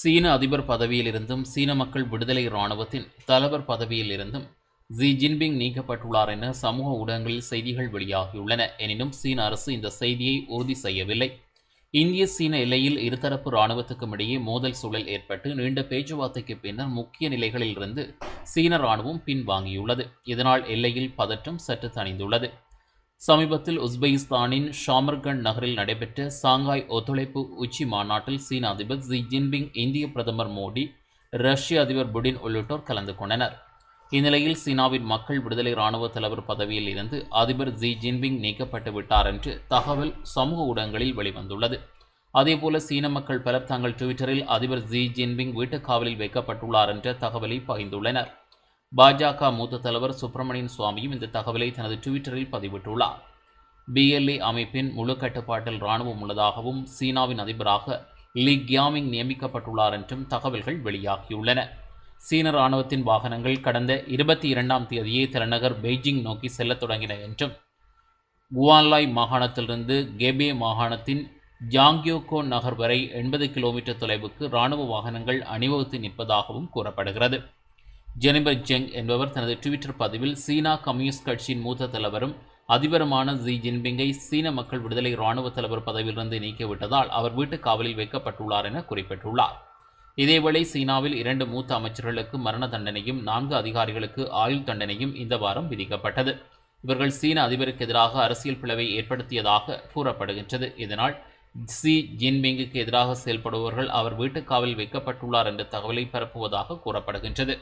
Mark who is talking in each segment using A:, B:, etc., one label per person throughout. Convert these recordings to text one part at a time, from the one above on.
A: சீன அதிபர் பதவியிலிருந்தும் சீன மக்கள் விடுதலை இராணுவத்தின் தலைவர் பதவியிலிருந்தும் ஜி ஜின்பிங் நீக்கப்பட்டுள்ளார் என சமூக ஊடகங்களில் செய்திகள் வெளியாகியுள்ளன எனினும் சீன அரசு இந்த செய்தியை உறுதி செய்யவில்லை இந்திய சீன எல்லையில் இருதரப்பு இராணுவத்துக்கும் இடையே மோதல் சூழல் ஏற்பட்டு நீண்ட பேச்சுவார்த்தைக்கு பின்னர் முக்கிய நிலைகளில் இருந்து சீன இராணுவம் பின்வாங்கியுள்ளது இதனால் எல்லையில் பதற்றம் சற்று தணிந்துள்ளது சமீபத்தில் உஸ்பெகிஸ்தானின் ஷாமர்கண்ட் நகரில் நடைபெற்ற சாங்காய் ஒத்துழைப்பு உச்சி மாநாட்டில் சீன அதிபர் ஜி ஜின்பிங் இந்திய பிரதமர் மோடி ரஷ்ய அதிபர் புடின் உள்ளிட்டோர் கலந்து கொண்டனர் இந்நிலையில் சீனாவின் மக்கள் விடுதலை இராணுவ தலைவர் பதவியில் இருந்து அதிபர் ஜி ஜின்பிங் நீக்கப்பட்டு விட்டார் என்று தகவல் சமூக ஊடகங்களில் வெளிவந்துள்ளது அதேபோல சீன மக்கள் பலர் தங்கள் ட்விட்டரில் அதிபர் ஜி ஜின்பிங் வீட்டுக் காவலில் வைக்கப்பட்டுள்ளார் என்ற தகவலை பகிர்ந்துள்ளனர் பாஜக மூத்த தலைவர் சுப்பிரமணியன் சுவாமியும் இந்த தகவலை தனது ட்விட்டரில் பதிவிட்டுள்ளார் பிஎல்ஏ அமைப்பின் முழு கட்டுப்பாட்டில் இராணுவம் உள்ளதாகவும் சீனாவின் அதிபராக லீ கியாமிங் நியமிக்கப்பட்டுள்ளார் என்றும் தகவல்கள் வெளியாகியுள்ளன சீன இராணுவத்தின் வாகனங்கள் கடந்த இருபத்தி இரண்டாம் தேதியே தலைநகர் பெய்ஜிங் நோக்கி செல்லத் தொடங்கின என்றும் குவான்லாய் மாகாணத்திலிருந்து கெபே மாகாணத்தின் ஜாங்கியோகோ நகர் வரை எண்பது கிலோமீட்டர் தொலைவுக்கு இராணுவ வாகனங்கள் அணிவகுத்து நிற்பதாகவும் கூறப்படுகிறது ஜெனிபர் ஜெங் என்பவர் தனது ட்விட்டர் பதிவில் சீனா கம்யூனிஸ்ட் கட்சியின் மூத்த தலைவரும் அதிபருமான ஜி ஜின்பிங்கை சீன மக்கள் விடுதலை இராணுவ தலைவர் பதவியிலிருந்து நீக்கிவிட்டதால் அவர் வீட்டுக் காவலில் வைக்கப்பட்டுள்ளார் என குறிப்பிட்டுள்ளார் இதேவேளை சீனாவில் இரண்டு மூத்த அமைச்சர்களுக்கு மரண தண்டனையும் நான்கு அதிகாரிகளுக்கு ஆயுள் தண்டனையும் இந்த வாரம் விதிக்கப்பட்டது இவர்கள் சீன அதிபருக்கு எதிராக அரசியல் பிளவை ஏற்படுத்தியதாக கூறப்படுகின்றது இதனால் சி ஜின்பிங்குக்கு எதிராக செயல்படுபவர்கள் அவர் வீட்டுக் காவலில் வைக்கப்பட்டுள்ளார் என்ற தகவலை பரப்புவதாக கூறப்படுகின்றது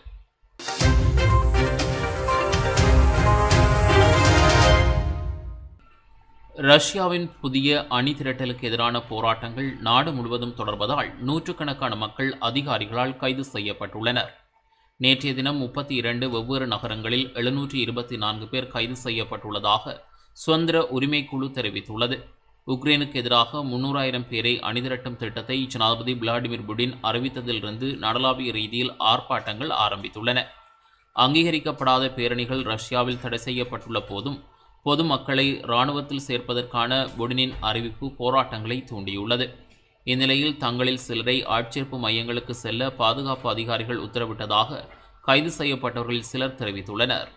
A: ரஷ்யாவின் புதிய அணி திரட்டலுக்கு எதிரான போராட்டங்கள் நாடு முழுவதும் தொடர்வதால் நூற்றுக்கணக்கான மக்கள் அதிகாரிகளால் கைது செய்யப்பட்டுள்ளனர் நேற்றைய தினம் முப்பத்தி இரண்டு வெவ்வேறு நகரங்களில் எழுநூற்றி இருபத்தி நான்கு பேர் கைது செய்யப்பட்டுள்ளதாக சுதந்திர உரிமைக்குழு தெரிவித்துள்ளது உக்ரைனுக்கு எதிராக முன்னூறாயிரம் பேரை அணிதிரட்டும் திட்டத்தை ஜனாதிபதி விளாடிமிர் புடின் அறிவித்ததிலிருந்து நடலாவிய ரீதியில் ஆர்ப்பாட்டங்கள் ஆரம்பித்துள்ளன அங்கீகரிக்கப்படாத பேரணிகள் ரஷ்யாவில் தடை செய்யப்பட்டுள்ள போதும் பொதுமக்களை இராணுவத்தில் சேர்ப்பதற்கான புடினின் அறிவிப்பு போராட்டங்களை தூண்டியுள்ளது இந்நிலையில் தங்களில் சிலரை ஆட்சேர்ப்பு மையங்களுக்கு செல்ல பாதுகாப்பு அதிகாரிகள் உத்தரவிட்டதாக கைது செய்யப்பட்டவர்களில் சிலர் தெரிவித்துள்ளனர்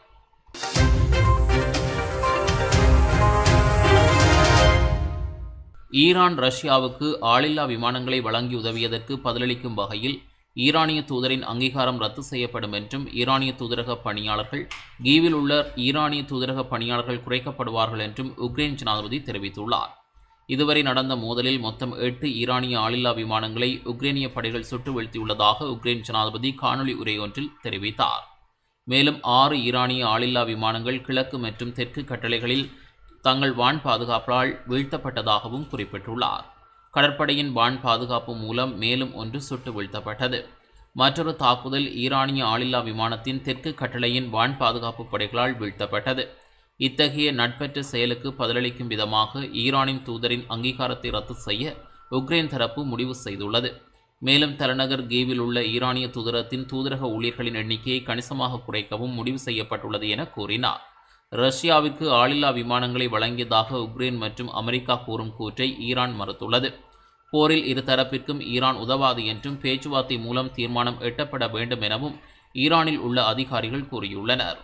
A: ஈரான் ரஷ்யாவுக்கு ஆளில்லா விமானங்களை வழங்கி உதவியதற்கு பதிலளிக்கும் வகையில் ஈரானிய தூதரின் அங்கீகாரம் ரத்து செய்யப்படும் என்றும் ஈரானிய தூதரக பணியாளர்கள் கீவில் உள்ள ஈரானிய தூதரக பணியாளர்கள் குறைக்கப்படுவார்கள் என்றும் உக்ரைன் ஜனாதிபதி தெரிவித்துள்ளார் இதுவரை நடந்த மோதலில் மொத்தம் எட்டு ஈரானிய ஆளில்லா விமானங்களை உக்ரைனிய படைகள் சுட்டு வீழ்த்தியுள்ளதாக உக்ரைன் ஜனாதிபதி காணொலி உரையொன்றில் தெரிவித்தார் மேலும் ஆறு ஈரானிய ஆளில்லா விமானங்கள் கிழக்கு மற்றும் தெற்கு கட்டளைகளில் தங்கள் வான் பாதுகாப்பால் வீழ்த்தப்பட்டதாகவும் குறிப்பிட்டுள்ளார் கடற்படையின் வான் பாதுகாப்பு மூலம் மேலும் ஒன்று சுட்டு வீழ்த்தப்பட்டது மற்றொரு தாக்குதல் ஈரானிய ஆளில்லா விமானத்தின் தெற்கு கட்டளையின் வான் பாதுகாப்பு படைகளால் வீழ்த்தப்பட்டது இத்தகைய நட்பற்ற செயலுக்கு பதிலளிக்கும் விதமாக ஈரானின் தூதரின் அங்கீகாரத்தை ரத்து செய்ய உக்ரைன் தரப்பு முடிவு செய்துள்ளது மேலும் தலைநகர் கீவில் உள்ள ஈரானிய தூதரத்தின் தூதரக ஊழியர்களின் எண்ணிக்கையை கணிசமாக குறைக்கவும் முடிவு செய்யப்பட்டுள்ளது என கூறினார் ரஷ்யாவிற்கு ஆளில்லா விமானங்களை வழங்கியதாக உக்ரைன் மற்றும் அமெரிக்கா கூறும் கூற்றை ஈரான் மறுத்துள்ளது போரில் இருதரப்பிற்கும் ஈரான் உதவாது என்றும் பேச்சுவார்த்தை மூலம் தீர்மானம் எட்டப்பட வேண்டும் எனவும் ஈரானில் உள்ள அதிகாரிகள் கூறியுள்ளனர்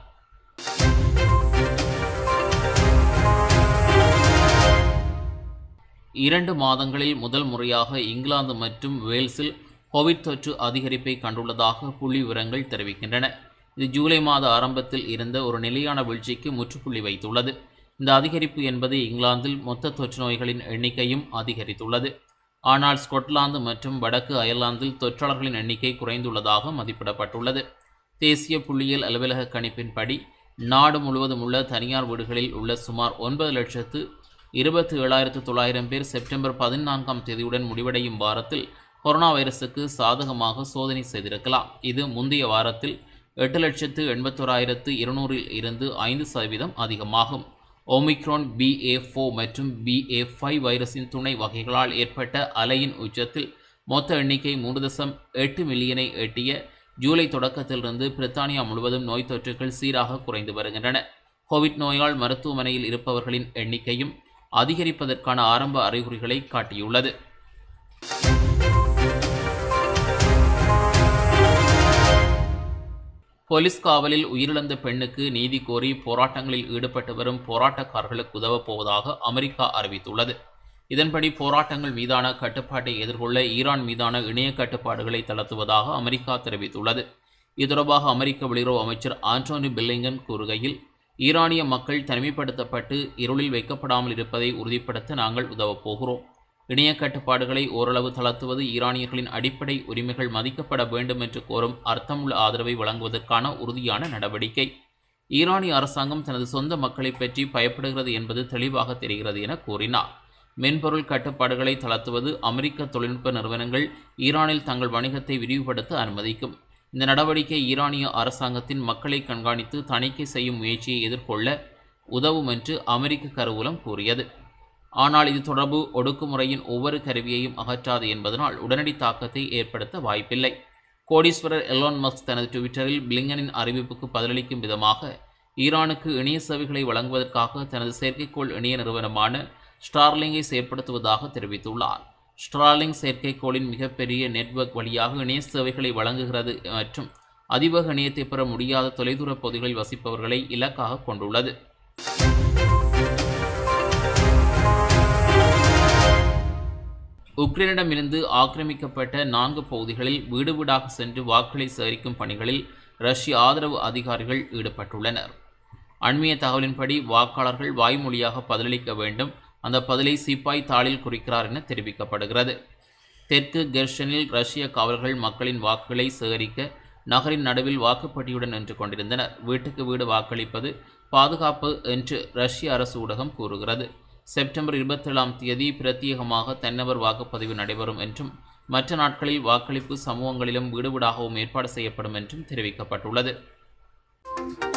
A: இரண்டு மாதங்களில் முதல் முறையாக இங்கிலாந்து மற்றும் வேல்ஸில் கோவிட் தொற்று அதிகரிப்பை கண்டுள்ளதாக புள்ளி விவரங்கள் தெரிவிக்கின்றன இது ஜூலை மாத ஆரம்பத்தில் இருந்த ஒரு நிலையான வீழ்ச்சிக்கு முற்றுப்புள்ளி வைத்துள்ளது இந்த அதிகரிப்பு என்பது இங்கிலாந்தில் மொத்த தொற்று நோய்களின் எண்ணிக்கையும் அதிகரித்துள்ளது ஆனால் ஸ்கொட்லாந்து மற்றும் வடக்கு அயர்லாந்தில் தொற்றாளர்களின் எண்ணிக்கை குறைந்துள்ளதாக மதிப்பிடப்பட்டுள்ளது தேசிய புள்ளியியல் அலுவலக கணிப்பின்படி நாடு முழுவதும் உள்ள தனியார் வீடுகளில் உள்ள சுமார் ஒன்பது லட்சத்து இருபத்தி ஏழாயிரத்து தொள்ளாயிரம் பேர் செப்டம்பர் பதினான்காம் தேதியுடன் முடிவடையும் வாரத்தில் கொரோனா வைரஸுக்கு சாதகமாக சோதனை செய்திருக்கலாம் இது முந்தைய வாரத்தில் எட்டு லட்சத்து எண்பத்தோராயிரத்து இருநூறில் இருந்து ஐந்து சதவீதம் அதிகமாகும் ஒமிக்ரான் பிஏ ஃபோ மற்றும் பிஏ ஃபைவ் வைரஸின் துணை வகைகளால் ஏற்பட்ட அலையின் உச்சத்தில் மொத்த எண்ணிக்கை மூன்று தசம் எட்டு மில்லியனை எட்டிய ஜூலை தொடக்கத்திலிருந்து பிரித்தானியா முழுவதும் நோய் தொற்றுகள் சீராக குறைந்து வருகின்றன கோவிட் நோயால் மருத்துவமனையில் இருப்பவர்களின் எண்ணிக்கையும் அதிகரிப்பதற்கான ஆரம்ப அறிகுறிகளை காட்டியுள்ளது போலீஸ் காவலில் உயிரிழந்த பெண்ணுக்கு நீதி கோரி போராட்டங்களில் ஈடுபட்டு வரும் போராட்டக்காரர்களுக்கு உதவப் போவதாக அமெரிக்கா அறிவித்துள்ளது இதன்படி போராட்டங்கள் மீதான கட்டுப்பாட்டை எதிர்கொள்ள ஈரான் மீதான இணைய கட்டுப்பாடுகளை தளர்த்துவதாக அமெரிக்கா தெரிவித்துள்ளது இது தொடர்பாக அமெரிக்க வெளியுறவு அமைச்சர் ஆண்டோனி பில்லிங்கன் கூறுகையில் ஈரானிய மக்கள் தனிமைப்படுத்தப்பட்டு இருளில் வைக்கப்படாமல் இருப்பதை உறுதிப்படுத்த நாங்கள் உதவப் போகிறோம் இணைய கட்டுப்பாடுகளை ஓரளவு தளர்த்துவது ஈரானியர்களின் அடிப்படை உரிமைகள் மதிக்கப்பட வேண்டும் என்று கோரும் அர்த்தமுள்ள ஆதரவை வழங்குவதற்கான உறுதியான நடவடிக்கை ஈரானிய அரசாங்கம் தனது சொந்த மக்களை பற்றி பயப்படுகிறது என்பது தெளிவாக தெரிகிறது என கூறினார் மென்பொருள் கட்டுப்பாடுகளை தளர்த்துவது அமெரிக்க தொழில்நுட்ப நிறுவனங்கள் ஈரானில் தங்கள் வணிகத்தை விரிவுபடுத்த அனுமதிக்கும் இந்த நடவடிக்கை ஈரானிய அரசாங்கத்தின் மக்களை கண்காணித்து தணிக்கை செய்யும் முயற்சியை எதிர்கொள்ள உதவும் என்று அமெரிக்க கருவூலம் கூறியது ஆனால் இது தொடர்பு ஒடுக்குமுறையின் ஒவ்வொரு கருவியையும் அகற்றாது என்பதனால் உடனடி தாக்கத்தை ஏற்படுத்த வாய்ப்பில்லை கோடீஸ்வரர் எலோன் மஸ்க் தனது ட்விட்டரில் பிளிங்கனின் அறிவிப்புக்கு பதிலளிக்கும் விதமாக ஈரானுக்கு இணைய சேவைகளை வழங்குவதற்காக தனது செயற்கைக்கோள் இணைய நிறுவனமான ஸ்டார்லிங்கை செயற்படுத்துவதாக தெரிவித்துள்ளார் ஸ்டார்லிங் செயற்கைக்கோளின் மிகப்பெரிய நெட்வொர்க் வழியாக இணைய சேவைகளை வழங்குகிறது மற்றும் அதிவேக இணையத்தை பெற முடியாத தொலைதூர பகுதிகளில் வசிப்பவர்களை இலக்காக கொண்டுள்ளது உக்ரைனிடமிருந்து ஆக்கிரமிக்கப்பட்ட நான்கு பகுதிகளில் வீடு வீடாக சென்று வாக்குகளை சேகரிக்கும் பணிகளில் ரஷ்ய ஆதரவு அதிகாரிகள் ஈடுபட்டுள்ளனர் அண்மைய தகவலின்படி வாக்காளர்கள் வாய்மொழியாக பதிலளிக்க வேண்டும் அந்த பதிலை சிப்பாய் தாளில் குறிக்கிறார் என தெரிவிக்கப்படுகிறது தெற்கு கெர்ஷனில் ரஷ்ய காவலர்கள் மக்களின் வாக்குகளை சேகரிக்க நகரின் நடுவில் வாக்குப்பட்டியுடன் நின்று கொண்டிருந்தனர் வீட்டுக்கு வீடு வாக்களிப்பது பாதுகாப்பு என்று ரஷ்ய அரசு ஊடகம் கூறுகிறது செப்டம்பர் இருபத்தேழாம் தேதி பிரத்யேகமாக தன்னவர் வாக்குப்பதிவு நடைபெறும் என்றும் மற்ற நாட்களில் வாக்களிப்பு சமூகங்களிலும் வீடு வீடாகவும் ஏற்பாடு செய்யப்படும் என்றும் தெரிவிக்கப்பட்டுள்ளது